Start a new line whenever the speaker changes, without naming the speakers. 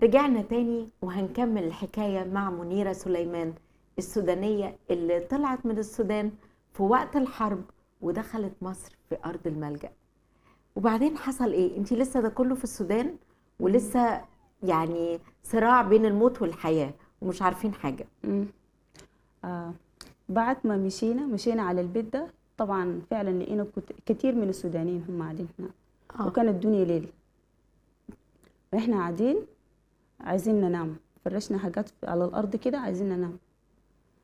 رجعنا تاني وهنكمل الحكاية مع منيرة سليمان السودانية اللي طلعت من السودان في وقت الحرب ودخلت مصر في أرض الملجأ وبعدين حصل إيه؟ أنت لسه ده كله في السودان ولسه يعني صراع بين الموت والحياة ومش عارفين حاجة
مم. آه بعد ما مشينا مشينا على البيت ده طبعا فعلا لقينا كت- كتير من السودانيين هم قاعدين هناك
آه.
وكانت الدنيا ليل واحنا قاعدين عايزين ننام فرشنا حاجات على الارض كده عايزين ننام